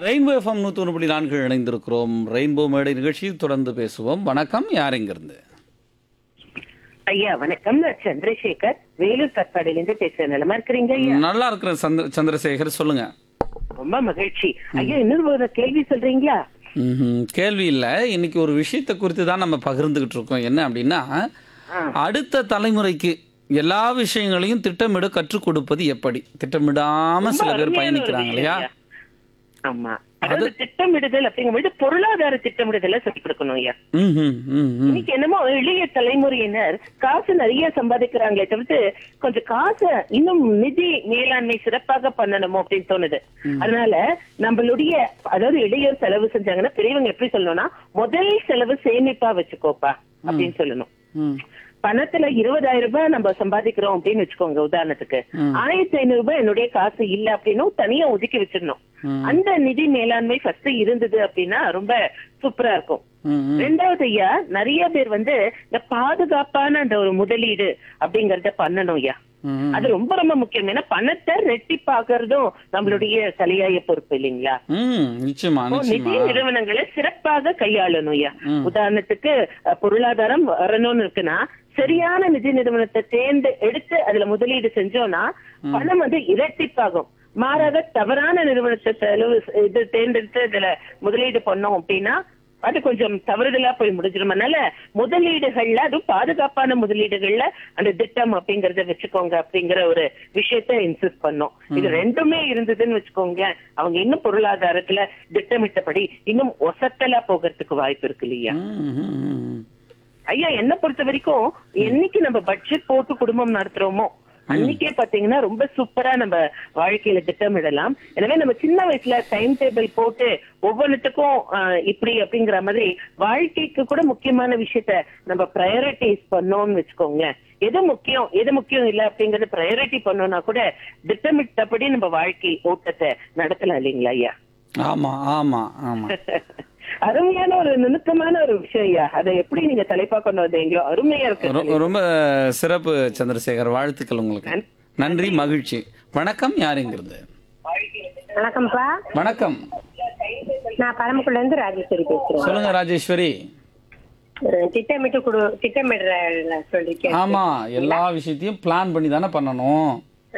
Rainbow FM நூற்றி புள்ளி நான்கு இணைந்திருக்கிறோம் ரெயின்போ மேடை நிகழ்ச்சியில் தொடர்ந்து பேசுவோம் வணக்கம் யார் இங்கிருந்து ஐயா வணக்கம் நான் சந்திரசேகர் வேலூர் கற்பாடிலிருந்து பேசுறேன் நலமா இருக்கிறீங்க ஐயா நல்லா இருக்கிறேன் சந்திர சந்திரசேகர் சொல்லுங்க ரொம்ப மகிழ்ச்சி ஐயா இன்னொரு ஒரு கேள்வி சொல்றீங்களா ம்ஹும். கேள்வி இல்லை இன்னைக்கு ஒரு விஷயத்தை குறித்து தான் நம்ம பகிர்ந்துகிட்டு இருக்கோம் என்ன அப்படின்னா அடுத்த தலைமுறைக்கு எல்லா விஷயங்களையும் திட்டமிட கற்றுக் கொடுப்பது எப்படி திட்டமிடாம சில பேர் அருமையான ஒரு பயணிக்கிறாங்க விஷயம் இல்லையா ஐயா. ஆமா அதாவது திட்டமிடுதல் அப்படிங்கும்போது பொருளாதார திட்டமிடுதலை சொல்லிக் கொடுக்கணும் ஐயா ம்ஹும், ம்ஹும். இன்னைக்கு என்னமோ இளைய தலைமுறையினர் காசு நிறைய சம்பாதிக்கிறாங்களே தவிர்த்து கொஞ்சம் காசை இன்னும் நிதி மேலாண்மை சிறப்பாக பண்ணணுமோ அப்படின்னு தோணுது அதனால நம்மளுடைய அதாவது இளையோர் செலவு செஞ்சாங்கன்னா பெரியவங்க எப்படி சொல்லணும்னா முதல் செலவு சேமிப்பா வச்சுக்கோப்பா அப்படின்னு சொல்லணும் ம். பணத்துல இருபதாயிரம் ரூபாய் நம்ம சம்பாதிக்கிறோம் அப்படின்னு வச்சுக்கோங்க உதாரணத்துக்கு ஆயிரத்தி ஐநூறு ரூபாய் என்னுடைய காசு இல்ல அப்படின்னும் தனியா ஒதுக்கி வச்சிடணும் அந்த நிதி மேலாண்மை ஃபர்ஸ்ட் இருந்தது அப்படின்னா ரொம்ப சூப்பரா இருக்கும் ம், ம். ரெண்டாவது ஐயா நிறைய பேர் வந்து இந்த பாதுகாப்பான அந்த ஒரு முதலீடு அப்படிங்கறத பண்ணணும் ஐயா ம். அது ரொம்ப ரொம்ப முக்கியம் ஏன்னா பணத்தை ரெட்டிப்பாக்குறதும் நம்மளுடைய தலையாய பொறுப்பு இல்லைங்களா ம் நிச்சயமா இப்போ நிதி நிச்சயமா நிறுவனங்களை சிறப்பாக கையாளணும் ஐயா உதாரணத்துக்கு அஹ், பொருளாதாரம் வரணும்னு இருக்குன்னா சரியான நிதி நிறுவனத்தை தேர்ந்து எடுத்து அதுல முதலீடு செஞ்சோம்னா பணம் வந்து இரட்டிப்பாகும் மாறாக தவறான நிறுவனத்தை செலவு இது தேர்ந்தெடுத்து இதுல முதலீடு பண்ணோம் அப்படின்னா அது கொஞ்சம் தவறுதலா போய் முடிஞ்சிடும் அதனால முதலீடுகள்ல அதுவும் பாதுகாப்பான முதலீடுகள்ல அந்த திட்டம் அப்படிங்கறத வச்சுக்கோங்க அப்படிங்கிற ஒரு விஷயத்த இன்சிஸ்ட் பண்ணோம் இது ரெண்டுமே இருந்ததுன்னு வச்சுக்கோங்க அவங்க இன்னும் பொருளாதாரத்துல திட்டமிட்டபடி இன்னும் ஒசத்தலா போகிறதுக்கு வாய்ப்பு இருக்கு இல்லையா ம், ம், ம். ஐயா என்ன பொறுத்த வரைக்கும் என்னைக்கு நம்ம பட்ஜெட் போட்டு குடும்பம் நடத்துறோமோ அன்னைக்கே பாத்தீங்கன்னா ரொம்ப சூப்பரா நம்ம வாழ்க்கையில திட்டமிடலாம் எனவே நம்ம சின்ன வயசுல டைம் டேபிள் போட்டு ஒவ்வொன்றுத்துக்கும் ஆஹ், இப்படி அப்படிங்கிற மாதிரி வாழ்க்கைக்கு கூட முக்கியமான விஷயத்த நம்ம ப்ரையாரிட்டிஸ் பண்ணோம்னு வச்சுக்கோங்க எது முக்கியம் எது முக்கியம் இல்ல அப்படிங்கறத ப்ரையாரிட்டி பண்ணோம்னா கூட திட்டமிட்டபடி நம்ம வாழ்க்கை ஓட்டத்தை நடத்தலாம் இல்லைங்களா ஐயா ஆமா ஆமா ஆமா அருமையான ஒரு நுணுக்கமான ஒரு விஷயம் ஐயா அதை எப்படி நீங்க தலைப்பா கொண்டு வந்தீங்களோ அருமையா இருக்கு ரொ- ரொம்ப சிறப்பு சந்திரசேகர் வாழ்த்துக்கள் உங்களுக்கு நன்றி மகிழ்ச்சி வணக்கம் யாருங்கிறது வணக்கம்ப்பா வணக்கம் நான் பரமக்குள்ள இருந்து ராஜேஸ்வரி பேசுறேன் சொல்லுங்க ராஜேஸ்வரி அஹ் திட்டமிட்டு குடு திட்டமிடுற சொல்லிருக்கேன் ஆமா எல்லா விஷயத்தையும் பிளான் பண்ணி தானே பண்ணணும்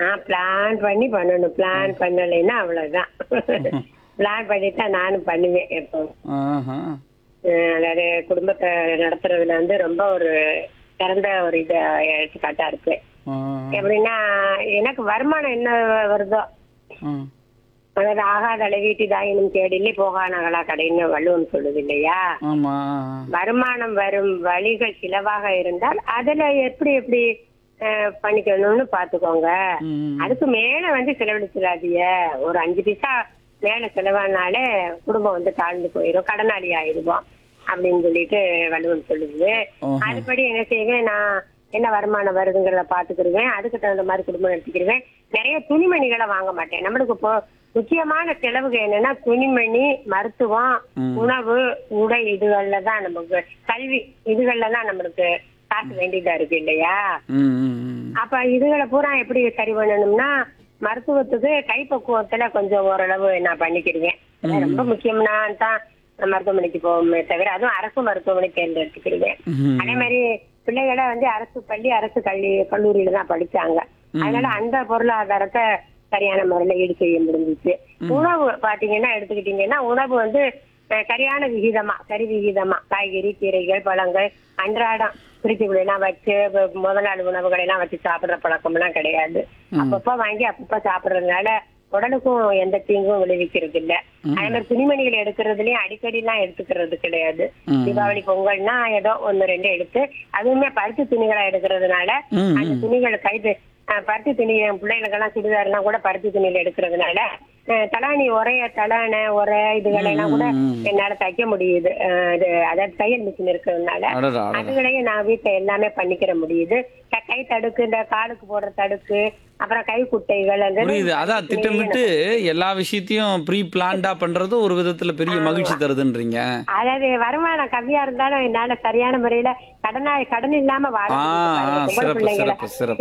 பிளான் பண்ணி பண்ணணும் பிளான் பண்ணலைன்னா அவ்வளவுதான் பிளான் பண்ணி தான் நானும் பண்ணுவேன் எப்போ ஆஹா. அஹ் அதாவது குடும்பத்தை நடத்துறதுல வந்து ரொம்ப ஒரு சிறந்த ஒரு இது எடுத்துக்காட்டா இருக்கு ஆ. எப்படின்னா எனக்கு வருமானம் என்ன வருதோ ம். அதாவது ஆகாத வீட்டிதாயினும் கேடிலே போகானகளா கடைன்னு வள்ளுவன் சொல்லுது இல்லையா ஆமா வருமானம் வரும் வழிகள் சிலவாக இருந்தால் அதுல எப்படி எப்படி அஹ், பண்ணிக்கணும்னு பாத்துக்கோங்க ம். அதுக்கு மேல வந்து செலவழிச்சிடாதீங்க ஒரு அஞ்சு பைசா மேல செலவானாலே குடும்பம் வந்து தாழ்ந்து போயிடும் கடனாளி ஆயிடுவோம் அப்படின்னு சொல்லிட்டு வள்ளுவன் சொல்லுது ஓஹோ. அதுபடி என்ன செய்வேன் நான் என்ன வருமானம் வருதுங்கிறத பாத்துக்கிடுவேன் அதுக்கு தகுந்த மாதிரி குடும்பம் நடத்திக்கிடுவேன் நிறைய துணிமணிகளை வாங்க மாட்டேன் நம்மளுக்கு இப்போ முக்கியமான செலவுகள் என்னன்னா துணிமணி மருத்துவம் உணவு உடை இதுகள்ல தான் நமக்கு கல்வி இதுகள்ல தான் நம்மளுக்கு காசு வேண்டியதா இருக்கு இல்லையா ம், ம், ம். அப்ப இதுகளை பூரா எப்படி சரி பண்ணணும்னா மருத்துவத்துக்கு கைப்பக்குவத்துல கொஞ்சம் ஓரளவு நான் பண்ணிக்கிடுவேன் அது ரொம்ப முக்கியம்னா தான் நான் மருத்துவமனைக்கு போவோமே தவிர அதுவும் அரசு மருத்துவமனை தேர்ந்தெடுத்துக்கிடுவேன் ம். அதே மாதிரி பிள்ளைகளை வந்து அரசு பள்ளி அரசு கல்வி கல்லூரியில தான் படிச்சாங்க அதனால அந்த பொருளாதாரத்தை சரியான முறையில ஈடு செய்ய முடிஞ்சிச்சு உணவு பாத்தீங்கன்னா எடுத்துக்கிட்டீங்கன்னா உணவு வந்து அஹ், சரியான விகிதமா சரி விகிதமா காய்கறி கீரைகள் பழங்கள் அன்றாடம் பிரிச்சு எல்லாம் வச்சு வ- முத நாள் உணவுகளை எல்லாம் வச்சு சாப்பிடுற பழக்கம் எல்லாம் கிடையாது அப்பப்ப வாங்கி அப்பப்ப சாப்பிடுறதுனால உடலுக்கும் எந்த தீங்கும் விளைவிக்கிறது இல்ல அதே மாதிரி துணிமணிகள் எடுக்கிறதுலயும் அடிக்கடி எல்லாம் எடுத்துக்கிறது கிடையாது தீபாவளி பொங்கல்னா ஏதோ ஒண்ணு ரெண்டு எடுத்து அதுவுமே பருத்தி துணிகளா எடுக்கிறதுனால ம், அந்த துணிகளை கைது அஹ், பருத்தி துணி என் பிள்ளைகளுக்கெல்லாம் சுடிதார் எல்லாம் கூட பருத்தி துணியில எடுக்கிறதுனால அஹ், தலாணி உரைய தலான உரை இதுகளை எல்லாம் கூட என்னால தைக்க முடியுது அஹ், இது அதாவது தையல் மிஷின் இருக்கிறதுனால அடடா அடடா அதுகளையும் நான் வீட்டுல எல்லாமே பண்ணிக்கிற முடியுது க- கை தடுக்கு இந்த காலுக்கு போடுற தடுக்கு அப்புறம் கை குட்டைகள் அந்த புரியுது அதான் திட்டமிட்டு எல்லா விஷயத்தையும் ப்ரீ பிளான்டா பண்றது ஒரு விதத்துல பெரிய மகிழ்ச்சி தருதுன்றீங்க அதாவது வருமானம் கம்மியா இருந்தாலும் என்னால சரியான முறையில கடனா கடன் இல்லாம வாழ ஆ முடியுது ஆ, பாருங்க. பொம்பளை சிறப்பு பிள்ளைங்களை சிறப்பு சிறப்பு